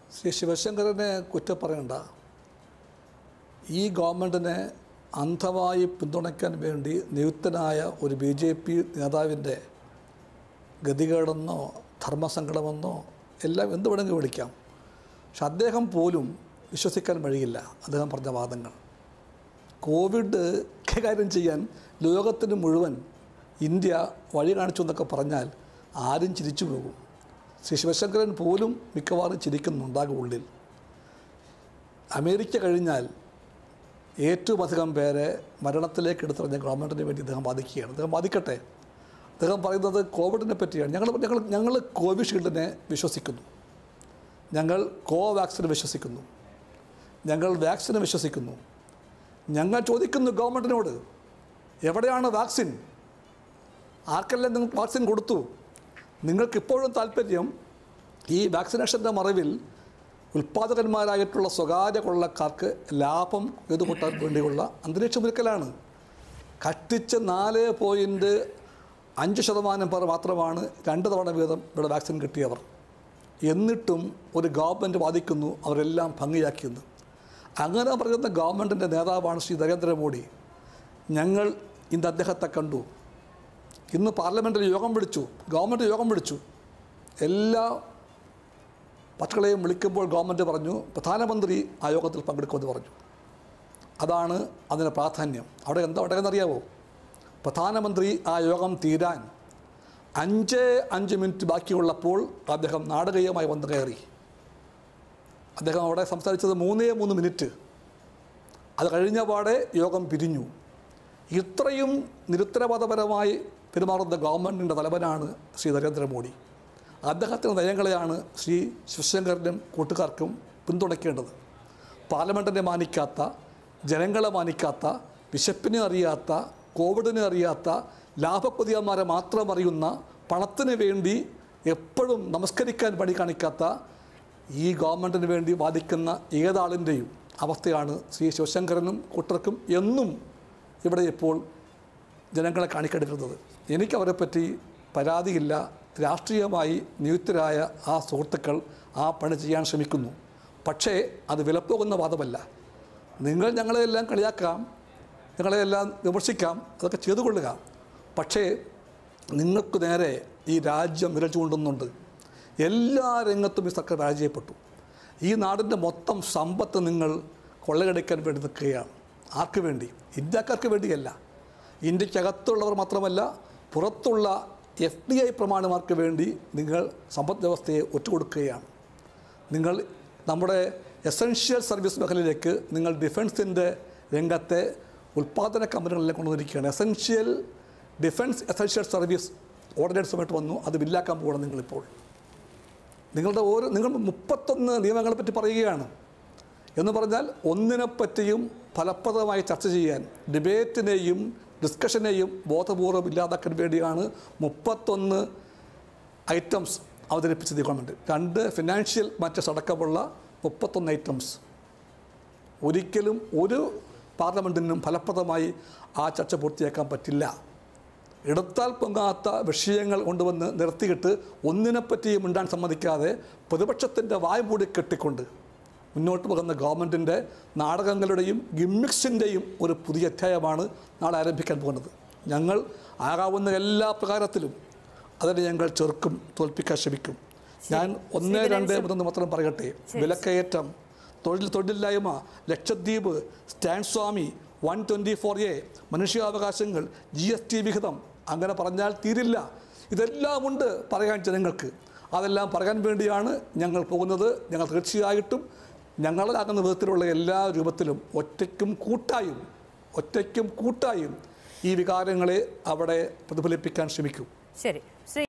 ശ്രീ ശിവശങ്കരനെ കുറ്റം പറയണ്ട ഈ ഗവൺമെൻറ്റിനെ അന്ധമായി പിന്തുണയ്ക്കാൻ വേണ്ടി നിയുക്തനായ ഒരു ബി ജെ പി നേതാവിൻ്റെ ഗതികേടെന്നോ ധർമ്മസങ്കടമെന്നോ എല്ലാം എന്ത് വേണമെങ്കിൽ വിളിക്കാം പക്ഷെ അദ്ദേഹം പോലും വിശ്വസിക്കാൻ വഴിയില്ല അദ്ദേഹം പറഞ്ഞ വാദങ്ങൾ കോവിഡ് കൈകാര്യം ചെയ്യാൻ ലോകത്തിന് മുഴുവൻ ഇന്ത്യ വഴി കാണിച്ചു എന്നൊക്കെ പറഞ്ഞാൽ ആരും ചിരിച്ചു പോകും ശ്രീ ശിവശങ്കരൻ പോലും മിക്കവാറും ചിരിക്കുന്നുണ്ടാകും ഉള്ളിൽ അമേരിക്ക കഴിഞ്ഞാൽ ഏറ്റവും അധികം പേരെ മരണത്തിലേക്ക് എടുത്തെറിഞ്ഞ ഗവൺമെൻറ്റിന് വേണ്ടി അദ്ദേഹം വാദിക്കുകയാണ് അദ്ദേഹം വാദിക്കട്ടെ അദ്ദേഹം പറയുന്നത് കോവിഡിനെ പറ്റിയാണ് ഞങ്ങൾ ഞങ്ങൾ ഞങ്ങൾ കോവിഷീൽഡിനെ വിശ്വസിക്കുന്നു ഞങ്ങൾ കോവാക്സിനെ വിശ്വസിക്കുന്നു ഞങ്ങൾ വാക്സിനെ വിശ്വസിക്കുന്നു ഞങ്ങൾ ചോദിക്കുന്നു ഗവൺമെൻറ്റിനോട് എവിടെയാണ് വാക്സിൻ ആർക്കെല്ലാം നിങ്ങൾ വാക്സിൻ കൊടുത്തു നിങ്ങൾക്കിപ്പോഴും താല്പര്യം ഈ വാക്സിനേഷൻ്റെ മറവിൽ ഉൽപ്പാദകന്മാരായിട്ടുള്ള സ്വകാര്യ കൊള്ളക്കാർക്ക് ലാഭം എതുകൂട്ടാൻ വേണ്ടിയുള്ള അന്തരീക്ഷമൊരുക്കലാണ് കഷ്ടിച്ച് നാല് പോയിൻറ്റ് അഞ്ച് ശതമാനം പേർ മാത്രമാണ് രണ്ട് തവണ വീതം ഇവിടെ വാക്സിൻ കിട്ടിയവർ എന്നിട്ടും ഒരു ഗവൺമെൻറ് വാദിക്കുന്നു അവരെല്ലാം ഭംഗിയാക്കിയെന്ന് അങ്ങനെ പറയുന്ന ഗവൺമെൻറ്റിൻ്റെ നേതാവാണ് ശ്രീ നരേന്ദ്രമോദി ഞങ്ങൾ ഇന്ന് അദ്ദേഹത്തെ കണ്ടു ഇന്ന് പാർലമെൻറ്റിൽ യോഗം വിളിച്ചു ഗവൺമെൻറ് യോഗം വിളിച്ചു എല്ലാ പക്ഷികളെയും വിളിക്കുമ്പോൾ ഗവൺമെൻറ് പറഞ്ഞു പ്രധാനമന്ത്രി ആ യോഗത്തിൽ പങ്കെടുക്കുമെന്ന് പറഞ്ഞു അതാണ് അതിന് പ്രാധാന്യം അവിടെ എന്താ ഉണ്ടാകുന്നറിയാവോ പ്രധാനമന്ത്രി ആ യോഗം തീരാൻ അഞ്ച് അഞ്ച് മിനിറ്റ് ബാക്കിയുള്ളപ്പോൾ അദ്ദേഹം നാടകീയമായി വന്നു കയറി അദ്ദേഹം അവിടെ സംസാരിച്ചത് മൂന്നേ മൂന്ന് മിനിറ്റ് അത് കഴിഞ്ഞ പാടെ യോഗം പിരിഞ്ഞു ഇത്രയും നിരുത്തരവാദപരമായി പെരുമാറുന്ന ഗവൺമെൻറ്റിൻ്റെ തലവനാണ് ശ്രീ നരേന്ദ്രമോദി അദ്ദേഹത്തിൻ്റെ നയങ്ങളെയാണ് ശ്രീ ശിവശങ്കരനും കൂട്ടുകാർക്കും പിന്തുണയ്ക്കേണ്ടത് പാർലമെൻറ്റിനെ മാനിക്കാത്ത ജനങ്ങളെ മാനിക്കാത്ത വിശപ്പിനെ അറിയാത്ത കോവിഡിനെ അറിയാത്ത ലാഭക്കൊതിയന്മാരെ മാത്രം അറിയുന്ന പണത്തിന് വേണ്ടി എപ്പോഴും നമസ്കരിക്കാൻ പണി കാണിക്കാത്ത ഈ ഗവൺമെൻറ്റിന് വേണ്ടി വാദിക്കുന്ന ഏതാളിൻ്റെയും അവസ്ഥയാണ് ശ്രീ ശിവശങ്കരനും കൂട്ടർക്കും എന്നും ഇവിടെ ഇപ്പോൾ ജനങ്ങളെ കാണിക്കേണ്ടി വരുന്നത് എനിക്ക് അവരെപ്പറ്റി പരാതിയില്ല രാഷ്ട്രീയമായി നിയുക്തരായ ആ സുഹൃത്തുക്കൾ ആ പണി ചെയ്യാൻ ശ്രമിക്കുന്നു പക്ഷേ അത് വിലപ്പോകുന്ന വാദമല്ല നിങ്ങൾ ഞങ്ങളെയെല്ലാം കളിയാക്കാം ഞങ്ങളെയെല്ലാം വിമർശിക്കാം അതൊക്കെ ചെയ്തു കൊള്ളുക പക്ഷേ നിങ്ങൾക്ക് നേരെ ഈ രാജ്യം വിരൽ ചൂണ്ടുന്നുണ്ട് എല്ലാ രംഗത്തും ഈ സർക്കാർ പരാജയപ്പെട്ടു ഈ നാടിൻ്റെ മൊത്തം സമ്പത്ത് നിങ്ങൾ കൊള്ളയടിക്കാൻ വേണ്ടി നിൽക്കുകയാണ് ആർക്ക് വേണ്ടി ഇന്ത്യക്കാർക്ക് വേണ്ടിയല്ല ഇന്ത്യക്കകത്തുള്ളവർ മാത്രമല്ല പുറത്തുള്ള എഫ് ഡി ഐ പ്രമാണിമാർക്ക് വേണ്ടി നിങ്ങൾ സമ്പദ് വ്യവസ്ഥയെ ഒറ്റുകൊടുക്കുകയാണ് നിങ്ങൾ നമ്മുടെ എസൻഷ്യൽ സർവീസ് മേഖലയിലേക്ക് നിങ്ങൾ ഡിഫൻസിൻ്റെ രംഗത്തെ ഉൽപ്പാദന കമ്പനികളിലെ കൊണ്ടുവന്നിരിക്കുകയാണ് എസൻഷ്യൽ ഡിഫൻസ് എസൻഷ്യൽ സർവീസ് ഓർഡിനൻസുമായിട്ട് വന്നു അത് ബില്ലാക്കാൻ പോകണം നിങ്ങളിപ്പോൾ നിങ്ങളുടെ ഓരോ നിങ്ങൾ മുപ്പത്തൊന്ന് നിയമങ്ങളെ പറ്റി പറയുകയാണ് എന്ന് പറഞ്ഞാൽ ഒന്നിനെപ്പറ്റിയും ഫലപ്രദമായി ചർച്ച ചെയ്യാൻ ഡിബേറ്റിനെയും ഡിസ്കഷനെയും ബോധപൂർവ്വം ഇല്ലാതാക്കാൻ വേണ്ടിയാണ് മുപ്പത്തൊന്ന് ഐറ്റംസ് അവതരിപ്പിച്ചത് ഈ ഗവൺമെൻറ് രണ്ട് ഫിനാൻഷ്യൽ മാറ്റേഴ്സ് അടക്കമുള്ള മുപ്പത്തൊന്ന് ഐറ്റംസ് ഒരിക്കലും ഒരു പാർലമെൻറ്റിനും ഫലപ്രദമായി ആ ചർച്ച പൂർത്തിയാക്കാൻ പറ്റില്ല എടുത്താൽ പൊങ്ങാത്ത വിഷയങ്ങൾ കൊണ്ടുവന്ന് നിർത്തിയിട്ട് ഒന്നിനെപ്പറ്റിയും മിണ്ടാൻ സമ്മതിക്കാതെ പ്രതിപക്ഷത്തിൻ്റെ വായ മൂടി കെട്ടിക്കൊണ്ട് മുന്നോട്ട് പോകുന്ന ഗവൺമെൻറ്റിൻ്റെ നാടകങ്ങളുടെയും ഗിമ്മിക്സിൻ്റെയും ഒരു പുതിയ അധ്യായമാണ് നാളെ ആരംഭിക്കാൻ പോകുന്നത് ഞങ്ങൾ ആകാവുന്ന എല്ലാ പ്രകാരത്തിലും അതിനെ ഞങ്ങൾ ചെറുക്കും തോൽപ്പിക്കാൻ ശ്രമിക്കും ഞാൻ ഒന്ന് രണ്ട് മൂന്ന് മാത്രം പറയട്ടെ വിലക്കയറ്റം തൊഴിൽ തൊഴിലില്ലായ്മ Lakshadweep Stan Swamy one twenty four A മനുഷ്യാവകാശങ്ങൾ ജി എസ് ടി വിഹിതം അങ്ങനെ പറഞ്ഞാൽ തീരില്ല ഇതെല്ലാം ഉണ്ട് പറയാൻ ജനങ്ങൾക്ക് അതെല്ലാം പറയാൻ വേണ്ടിയാണ് ഞങ്ങൾ പോകുന്നത് ഞങ്ങൾ തീർച്ചയായിട്ടും ഞങ്ങളാകുന്ന വിധത്തിലുള്ള എല്ലാ രൂപത്തിലും ഒറ്റയ്ക്കും കൂട്ടായും ഒറ്റയ്ക്കും കൂട്ടായും ഈ വികാരങ്ങളെ അവിടെ പ്രതിഫലിപ്പിക്കാൻ ശ്രമിക്കും ശരി ശ്രീ